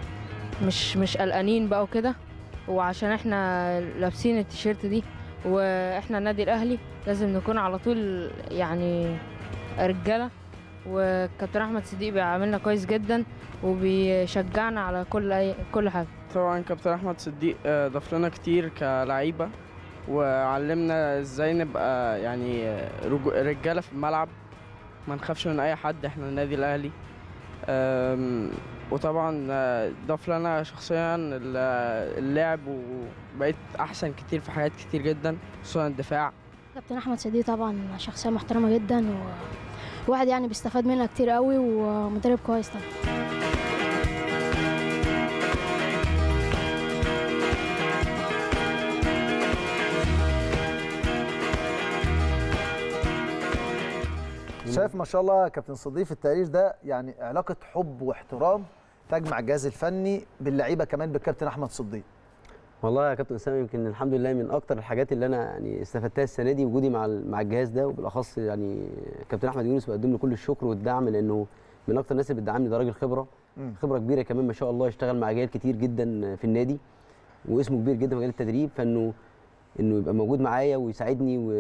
مش مش قلقانين بقى وكده وعشان احنا لابسين التيشيرت دي واحنا النادي الاهلي لازم نكون على طول يعني رجاله وكابتن احمد صديق بيعاملنا كويس جدا وبيشجعنا على كل أي كل حاجه طبعا كابتن احمد صديق آه، ضاف لنا كتير كلعيبه وعلمنا ازاي نبقى يعني آه، رجو- رجاله في الملعب ما نخافش من اي حد احنا النادي الاهلي آم، وطبعا آه، ضاف لنا شخصيا ال- اللعب وبقيت احسن كتير في حاجات كتير جدا خصوصا الدفاع كابتن احمد سيدي طبعا شخصيه محترمه جدا وواحد يعني بيستفاد منها كتير قوي ومدرب كويس طبعا شايف ما شاء الله يا كابتن صديق في التقرير ده يعني علاقه حب واحترام تجمع الجهاز الفني باللعيبه كمان بالكابتن احمد صديق والله يا كابتن اسامه يمكن الحمد لله من اكتر الحاجات اللي انا يعني استفدتها السنه دي وجودي مع ال- مع الجهاز ده وبالاخص يعني كابتن احمد يونس بقدم له كل الشكر والدعم لانه من اكتر الناس اللي بتدعمني ده راجل خبره مم. خبره كبيره كمان ما شاء الله اشتغل مع رجال كتير جدا في النادي واسمه كبير جدا في مجال التدريب فانه انه يبقى موجود معايا ويساعدني و...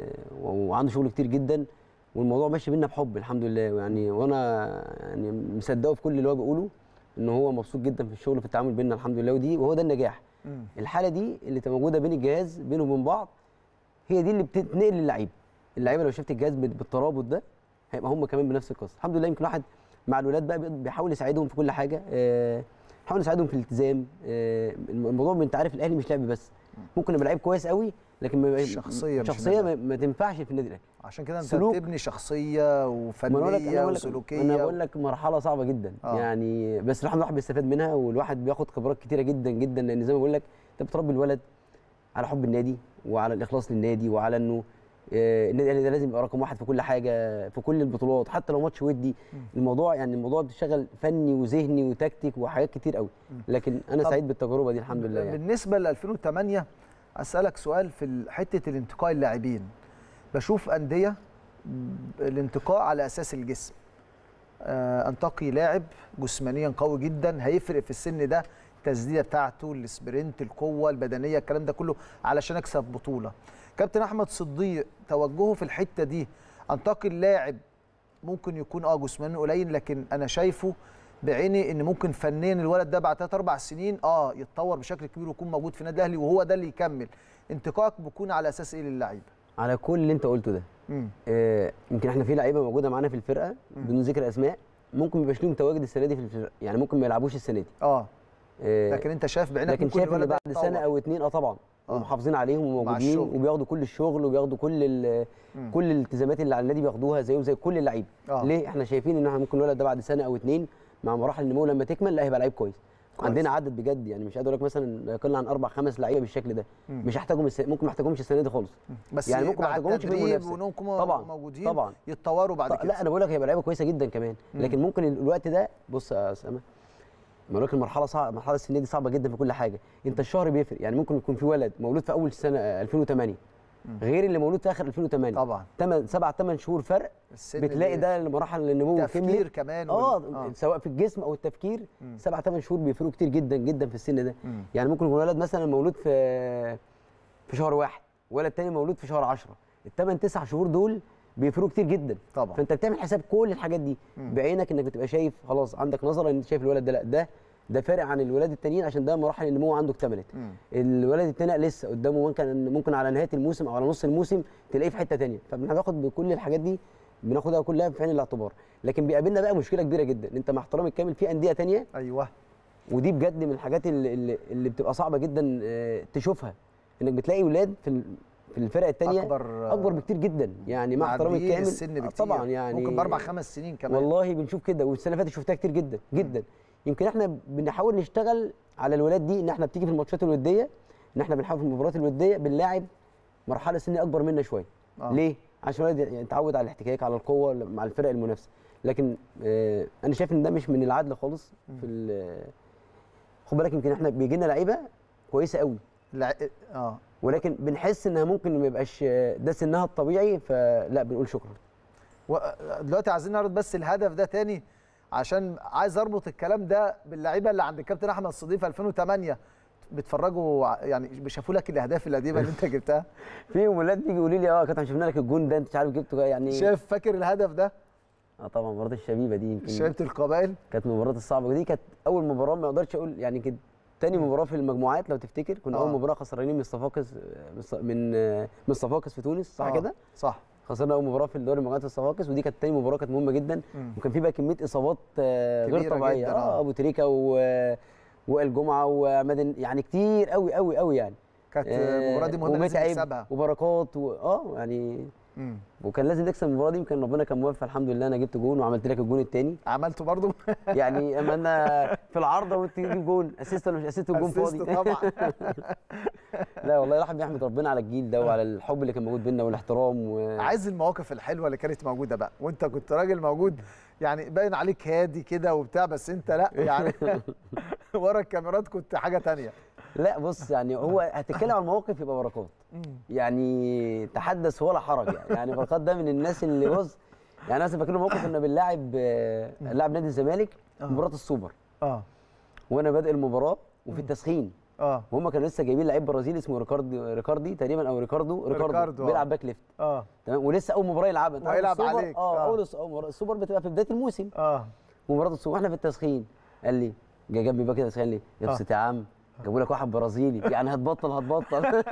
وعنده شغل كتير جدا والموضوع ماشي بينا بحب الحمد لله يعني وانا يعني مصدقه في كل اللي هو بيقوله ان هو مبسوط جدا في الشغل في التعامل بينا الحمد لله ودي وهو ده النجاح مم. الحاله دي اللي تبقى موجوده بين الجهاز بينهم وبين بعض هي دي اللي بتنقل للعيبه اللعيبه لو شفت الجهاز بال- بالترابط ده هيبقى هم كمان بنفس القصه الحمد لله يمكن واحد مع الولاد بقى بي- بيحاول يساعدهم في كل حاجه آه، بيحاول يساعدهم في الالتزام آه، الموضوع انت عارف الاهلي مش لعب بس ممكن يبقى لعيب كويس قوي لكن ما شخصية مش شخصيه نادي. ما, ما تنفعش في النادي الاهلي عشان كده انت سلوك. بتبني شخصيه ما أنا بقول لك- أنا وفنيه بقول لك- وسلوكيه انا بقول لك مرحله صعبه جدا آه. آه. يعني بس الواحد الواحد بيستفاد منها والواحد بياخد خبرات كتيره جدا جدا لان زي ما بقول لك انت بتربي الولد على حب النادي وعلى الاخلاص للنادي وعلى انه آه، النادي الاهلي ده لازم يبقى رقم واحد في كل حاجه في كل البطولات حتى لو ماتش ودي الموضوع يعني الموضوع بتشتغل فني وذهني وتكتيك وحاجات كتير قوي لكن انا طب سعيد بالتجربه دي الحمد لله يعني بالنسبه ل 2008 اسالك سؤال في ال- حته الانتقاء اللاعبين بشوف انديه الانتقاء على اساس الجسم آه، انتقي لاعب جسمانيا قوي جدا هيفرق في السن ده التسديده بتاعته السبرنت القوه البدنيه الكلام ده كله علشان اكسب بطوله كابتن احمد صديق توجهه في الحته دي انتقي اللاعب ممكن يكون اه جسمانيا قليل لكن انا شايفه بعيني ان ممكن فنيا الولد ده بعد 3 4 سنين اه يتطور بشكل كبير ويكون موجود في النادي الاهلي وهو ده اللي يكمل انتقائك بيكون على اساس ايه للعيبه على كل اللي انت قلته ده مم. آه، يمكن احنا في لعيبه موجوده معانا في الفرقه بدون ذكر اسماء ممكن ما يبقاش ليهم تواجد السنه دي في الفرقه يعني ممكن ما يلعبوش السنه دي اه آه، لكن انت شايف بعينك لكن ممكن شايف ان الولد ده بعد يتطور. سنه او اتنين اه طبعا آه. ومحافظين عليهم وموجودين الشغل. وبياخدوا كل الشغل وبياخدوا كل ال- مم. كل الالتزامات اللي على النادي بياخدوها زيهم زي كل اللعيبه آه. ليه احنا شايفين ان احنا ممكن الولد ده بعد سنه او اتنين مع مراحل النمو لما تكمل لا هيبقى لعيب كويس كويس. عندنا عدد بجد يعني مش قادر اقول لك مثلا لا يقل عن اربع خمس لعيبه بالشكل ده مم. مش هحتاجهم الس... ممكن ما احتاجهمش السنه دي خالص بس يعني ممكن ما مع احتاجهمش في التدريب المنافسه وانهم طبعا موجودين طبعا يتطوروا بعد طب كده لا انا بقول لك هيبقى لعيبه كويسه جدا كمان مم. لكن ممكن الوقت ده بص يا اسامه ما لك المرحله صعبه المرحله السنيه دي صعبه جدا في كل حاجه انت الشهر بيفرق يعني ممكن يكون في ولد مولود في اول سنه آه، 2008 غير اللي مولود في اخر 2008 طبعا 8 7 8 شهور فرق السن بتلاقي اللي- ده المراحل النمو تفكير كملت كمان اه, وال- آه. سواء في الجسم او التفكير مم. 7 8 شهور بيفرقوا كتير جدا جدا في السن ده مم. يعني ممكن يكون ولد مثلا مولود في في شهر واحد ولد تاني مولود في شهر 10 الثمان تسع شهور دول بيفرقوا كتير جدا طبعا فانت بتعمل حساب كل الحاجات دي مم. بعينك انك بتبقى شايف خلاص عندك نظره ان انت شايف الولد ده لا ده ده فارق عن الولاد التانيين عشان ده مراحل النمو عنده اكتملت مم. الولد التاني لا لسه قدامه ممكن ممكن على نهايه الموسم او على نص الموسم تلاقيه في حته تانية فبناخد بكل الحاجات دي بناخدها كلها في عين الاعتبار لكن بيقابلنا بقى مشكله كبيره جدا انت مع احترامي الكامل في انديه تانية ايوه ودي بجد من الحاجات اللي, اللي, اللي بتبقى صعبه جدا آه، تشوفها انك بتلاقي ولاد في ال- في الفرق التانية اكبر اكبر بكتير جدا يعني مع احترامي معديين الكامل السن آه، بكتير طبعا يعني ممكن باربع خمس سنين كمان والله بنشوف كده والسنه اللي فاتت شفتها كتير جدا جدا يمكن احنا بنحاول نشتغل على الولاد دي ان احنا بتيجي في الماتشات الوديه ان احنا بنحاول في المباريات الوديه بنلاعب مرحله سنيه اكبر منا شويه آه. ليه عشان الولد يعني يتعود على الاحتكاك على القوه مع الفرق المنافسه لكن آه انا شايف ان ده مش من العدل خالص في ال- خد بالك يمكن احنا بيجي لنا لعيبه كويسه قوي لا اه ولكن بنحس انها ممكن ما يبقاش آه، ده سنها الطبيعي فلا بنقول شكرا و- دلوقتي عايزين نعرض بس الهدف ده تاني عشان عايز اربط الكلام ده باللعيبه اللي عند الكابتن احمد الصديق في 2008 بتفرجوا ع- يعني شافوا لك الاهداف القديمه اللي انت جبتها في ولاد بيجي يقولوا لي اه كابتن شفنا لك الجون ده انت مش عارف جبته يعني شايف فاكر الهدف ده اه طبعا مباراه الشبيبه دي يمكن شايبه القبائل كانت من المباريات الصعبه دي كانت اول مباراه ما اقدرش اقول يعني كانت تاني مباراه في المجموعات لو تفتكر كنا آه. اول مباراه خسرانين من صفاقس من من صفاقس في تونس صح آه، كده صح خسرنا اول مباراه في الدوري المجموعات الصفاقس ودي كانت تاني مباراه كانت مهمه جدا مم. وكان في بقى كميه اصابات آه، غير كبيرة طبيعيه جداً، آه. اه ابو تريكه و وائل جمعه وعماد يعني كتير قوي قوي قوي يعني كانت المباراه دي مهمه لازم ومتعب نكسبها وبركات و... اه يعني مم. وكان لازم نكسب المباراه دي يمكن ربنا كان موفق الحمد لله انا جبت جون وعملت لك الجون الثاني عملته برضو يعني اما انا في العارضه وانت تجيب جون اسيست ولا مش اسيست والجون أسيست فاضي طبعا لا والله الواحد بيحمد ربنا على الجيل ده وعلى الحب اللي كان موجود بينا والاحترام و... عايز المواقف الحلوه اللي كانت موجوده بقى وانت كنت راجل موجود يعني باين عليك هادي كده وبتاع بس انت لا يعني ورا الكاميرات كنت حاجه تانية لا بص يعني هو هتتكلم عن المواقف يبقى بركات يعني تحدث ولا حرج يعني يعني بركات ده من الناس اللي بص يعني انا فاكر موقف كنا بنلاعب آه، لاعب نادي الزمالك مباراه السوبر اه وانا بادئ المباراه وفي التسخين اه وهم كانوا لسه جايبين لعيب برازيلي اسمه ريكاردي ريكاردي تقريبا او ريكاردو ريكاردو, ريكاردو، آه. بيلعب باك ليفت اه تمام ولسه اول مباراه يلعبها أنت عارف وهيلعب السوبر- عليك، اه آه. اول الس- أول مباراة- السوبر بتبقى في بدايه الموسم اه مباراه السوبر واحنا في التسخين قال لي جه جنبي بقى كده تسخين لي ابسط يا عم جابوا لك واحد برازيلي يعني هتبطل هتبطل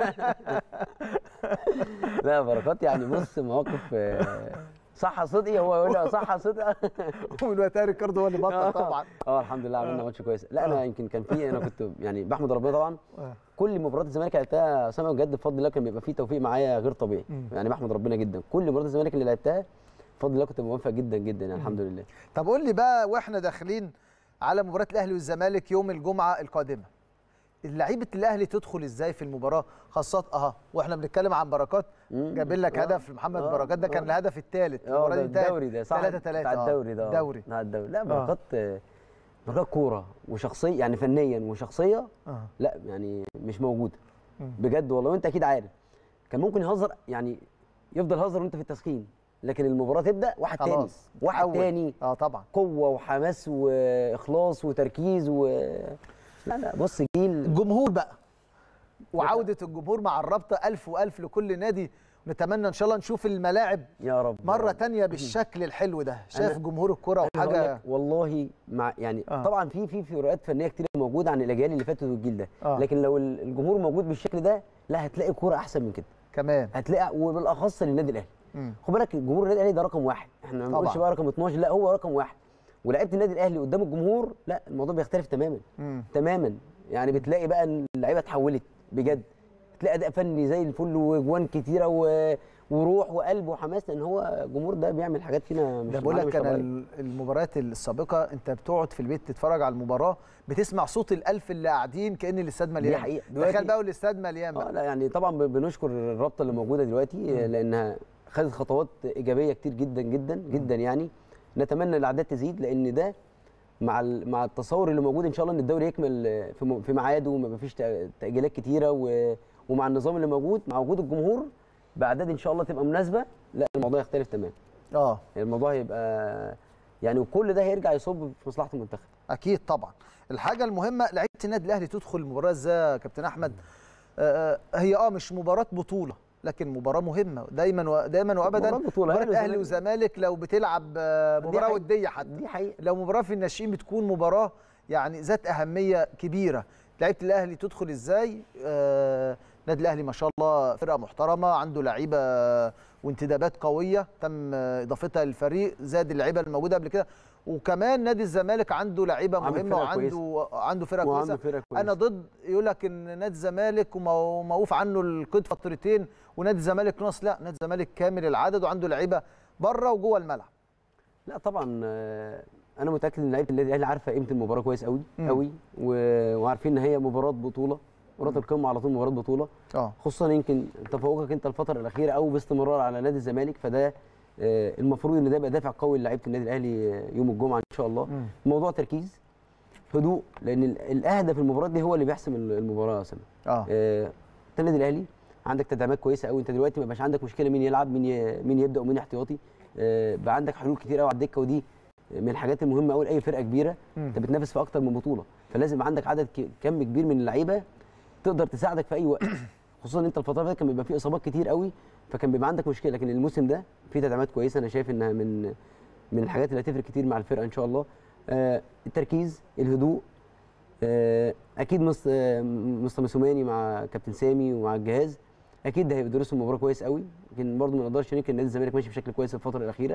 لا بركات يعني بص مواقف آه، صح صدقي هو يقول لي صح صدقي ومن وقتها ريكاردو هو اللي بطل طبعا اه الحمد لله عملنا ماتش كويس لا انا يمكن كان في انا كنت يعني بحمد ربنا طبعا آه. كل مباريات الزمالك اللي لعبتها اسامه بجد بفضل الله كان بيبقى فيه توفيق معايا غير طبيعي مم. يعني بحمد ربنا جدا كل مباريات الزمالك اللي لعبتها بفضل الله كنت موفق جدا جدا يعني الحمد لله طب قول لي بقى واحنا داخلين على مباراه الاهلي والزمالك يوم الجمعه القادمه لعيبه الاهلي تدخل ازاي في المباراه خاصه اها واحنا بنتكلم عن بركات مم. جاب لك آه. هدف محمد آه. بركات ده كان آه. الهدف الثالث اه ده الدوري ده صح 3 3 بتاع الدوري ده آه. دوري بتاع الدوري لا بركات آه. بركات كوره وشخصيه يعني فنيا وشخصيه اه لا يعني مش موجوده مم. بجد والله وانت اكيد عارف كان ممكن يهزر يعني يفضل هزر وانت في التسخين لكن المباراه تبدا واحد تاني خلاص واحد تحول. تاني اه طبعا قوه وحماس واخلاص وتركيز و لا لا بص جيل الجمهور بقى وعوده الجمهور مع الرابطه ألف وألف لكل نادي نتمنى ان شاء الله نشوف الملاعب يا رب مره تانية بالشكل الحلو ده شايف أنا- جمهور الكره أنا هقول وحاجه لك والله مع يعني آه. آه. طبعا في في فروقات فنيه كتير موجوده عن الاجيال اللي فاتت والجيل ده آه. آه. لكن لو ال- الجمهور موجود بالشكل ده لا هتلاقي كوره احسن من كده كمان هتلاقي وبالاخص للنادي الاهلي مم. خد بالك جمهور النادي الاهلي ده رقم واحد احنا ما بنقولش طبعاً. بقى رقم 12 لا هو رقم واحد ولعيبه النادي الاهلي قدام الجمهور لا الموضوع بيختلف تماما مم. تماما يعني بتلاقي بقى ان اللعيبه اتحولت بجد تلاقي اداء فني زي الفل وجوان كتيره و... وروح وقلب وحماس لان هو الجمهور ده بيعمل حاجات فينا مش ده بقول معانا لك مش انا طبيعية. ال- المباريات السابقه انت بتقعد في البيت تتفرج على المباراه بتسمع صوت الالف اللي قاعدين كان الاستاد مليان حقيقة. تخيل دلوقتي- بقى والاستاد مليان اه بقى لا يعني طبعا ب- بنشكر الرابطه اللي موجوده دلوقتي لانها خدت خطوات ايجابيه كتير جدا جدا جدا يعني نتمنى الاعداد تزيد لان ده مع ال- مع التصور اللي موجود ان شاء الله ان الدوري يكمل آه، في م- في ميعاده وما فيش تاجيلات كتيره و- ومع النظام اللي موجود مع وجود الجمهور باعداد ان شاء الله تبقى مناسبه لا الموضوع يختلف تماما اه الموضوع هيبقى يعني وكل ده هيرجع يصب في مصلحه المنتخب اكيد طبعا الحاجه المهمه لعيبه النادي الاهلي تدخل المباراه ازاي يا كابتن احمد آه آه، هي اه مش مباراه بطوله لكن مباراه مهمه دايما و... دايما وابدا مباراة بطولة، مباراه أهلي اهلي وزمالك لو بتلعب آه، دي مباراه حقيقة. وديه حتى دي حقيقه لو مباراه في الناشئين بتكون مباراه يعني ذات اهميه كبيره لعيبه الاهلي تدخل ازاي آه النادي الاهلي ما شاء الله فرقه محترمه عنده لعيبه وانتدابات قويه تم آه، اضافتها للفريق زاد اللعيبه الموجوده قبل كده وكمان نادي الزمالك عنده لعيبه عامل مهمه فرقة وعنده عنده فرقه وعنده كويسه فرقة كويسة. انا ضد يقول لك ان نادي الزمالك ومو- موقوف عنه القيد فترتين ونادي الزمالك ناقص لا نادي الزمالك كامل العدد وعنده لعيبه بره وجوه الملعب لا طبعا آه، انا متاكد ان لعيبه النادي الاهلي عارفه قيمه المباراه كويس قوي مم. قوي و- وعارفين ان هي مباراه بطوله مباراه القمه على طول مباراه بطوله اه خصوصا يمكن تفوقك انت الفتره الاخيره او باستمرار على نادي الزمالك فده آه، المفروض ان ده يبقى دافع قوي لعيبه النادي الاهلي آه، يوم الجمعه ان شاء الله مم. موضوع تركيز هدوء لان ال- الاهدف المباراه دي هو اللي بيحسم ال- المباراه يا اسامه اه آه، انت النادي الاهلي عندك تدعيمات كويسه قوي انت دلوقتي ما بقاش عندك مشكله مين يلعب مين ي- مين يبدا ومين احتياطي آه، بقى عندك حلول كتير قوي على الدكه ودي من الحاجات المهمه قوي لاي فرقه كبيره مم. انت بتنافس في اكتر من بطوله فلازم يبقى عندك عدد ك- كم كبير من اللعيبه تقدر تساعدك في اي وقت خصوصا ان انت الفتره اللي فاتت كان بيبقى فيه اصابات كتير قوي فكان بيبقى عندك مشكله لكن الموسم ده فيه تدعيمات كويسه انا شايف انها من من الحاجات اللي هتفرق كتير مع الفرقه ان شاء الله آه، التركيز الهدوء آه، اكيد مس- آه، مستر مسوماني مع كابتن سامي ومع الجهاز اكيد ده هيدرسوا المباراه كويس قوي لكن برضه ما نقدرش ننكر نادي الزمالك ماشي بشكل كويس الفتره الاخيره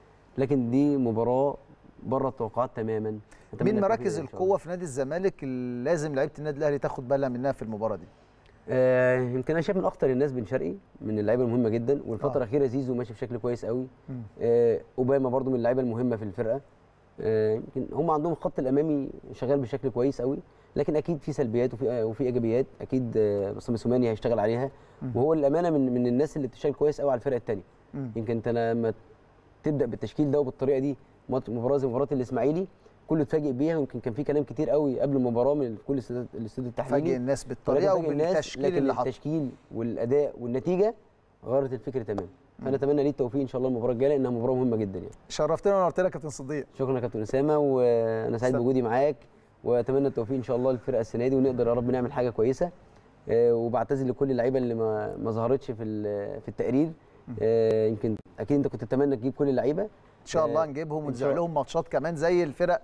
لكن دي مباراه بره التوقعات تماما أتمنى مين التوفيق مراكز إن شاء الله. القوه في نادي الزمالك اللي لازم لعيبه النادي الاهلي تاخد بالها منها في المباراه دي آه يمكن انا شايف من اخطر الناس بن شرقي من اللعيبه المهمه جدا والفتره آه. الاخيره زيزو ماشي بشكل كويس قوي مم. آه اوباما برضو من اللعيبه المهمه في الفرقه آه يمكن هم عندهم الخط الامامي شغال بشكل كويس قوي لكن اكيد في سلبيات وفي آه وفي ايجابيات اكيد آه مصطفى سوماني هيشتغل عليها مم. وهو الامانه من من الناس اللي بتشتغل كويس قوي على الفرقه الثانيه مم. يمكن انت لما تبدا بالتشكيل ده وبالطريقه دي مات- مباراه زي مباراه الاسماعيلي كله اتفاجئ بيها ويمكن كان في كلام كتير قوي قبل المباراه من كل الاستوديو الاستوديو التحليلي فاجئ الناس بالطريقه ولكن فاجئ الناس، وبالتشكيل لكن اللي حطه التشكيل والاداء والنتيجه غيرت الفكر تماما فانا اتمنى ليه التوفيق ان شاء الله المباراه الجايه لانها مباراه مهمه جدا يعني شرفتنا ونورتنا يا كابتن صديق شكرا يا كابتن اسامه وانا سعيد تسلم. بوجودي معاك واتمنى التوفيق ان شاء الله للفرقه السنه دي ونقدر يا رب نعمل حاجه كويسه آه، وبعتذر لكل اللعيبه اللي ما ما ظهرتش في ال- في التقرير آه، يمكن اكيد انت كنت تتمنى تجيب كل اللعيبه ان شاء الله آه، نجيبهم إن ونذيع شاء- لهم ماتشات كمان زي الفرق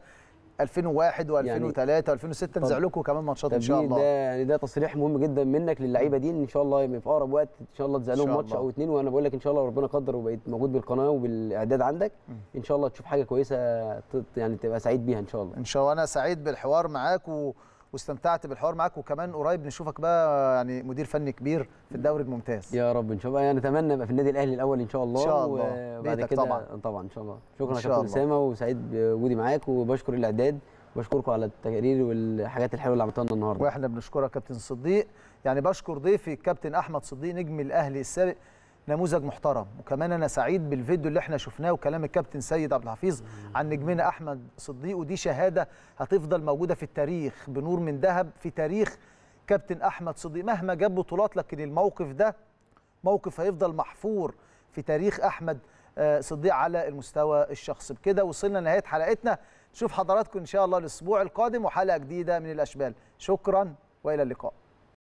2001 و2003 و2006 نذيع لكم كمان ماتشات ان طب شاء دي- الله ده يعني ده تصريح مهم جدا منك للعيبه دي ان شاء الله يبقى في اقرب وقت ان شاء الله تذيع إن لهم شاء ماتش الله. او اتنين وانا بقول لك ان شاء الله ربنا قدر وبقيت موجود بالقناه وبالاعداد عندك ان شاء الله تشوف حاجه كويسه ت- يعني تبقى سعيد بيها ان شاء الله ان شاء الله انا سعيد بالحوار معاك و... واستمتعت بالحوار معاك وكمان قريب نشوفك بقى يعني مدير فني كبير في الدوري الممتاز يا رب ان شاء الله يعني اتمنى ابقى في النادي الاهلي الاول ان شاء الله إن شاء الله. وبعد بيتك كده طبعاً. طبعا ان شاء الله شكرا إن يا شاء كابتن الله. اسامه وسعيد بوجودي معاك وبشكر الاعداد وبشكركم على التقارير والحاجات الحلوه اللي عملتوها لنا النهارده واحنا بنشكرك كابتن صديق يعني بشكر ضيفي الكابتن احمد صديق نجم الاهلي السابق نموذج محترم وكمان انا سعيد بالفيديو اللي احنا شفناه وكلام الكابتن سيد عبد الحفيظ عن نجمنا احمد صديق ودي شهاده هتفضل موجوده في التاريخ بنور من ذهب في تاريخ كابتن احمد صديق مهما جاب بطولات لكن الموقف ده موقف هيفضل محفور في تاريخ احمد آه، صديق على المستوى الشخصي بكده وصلنا لنهايه حلقتنا نشوف حضراتكم ان شاء الله الاسبوع القادم وحلقه جديده من الاشبال شكرا والى اللقاء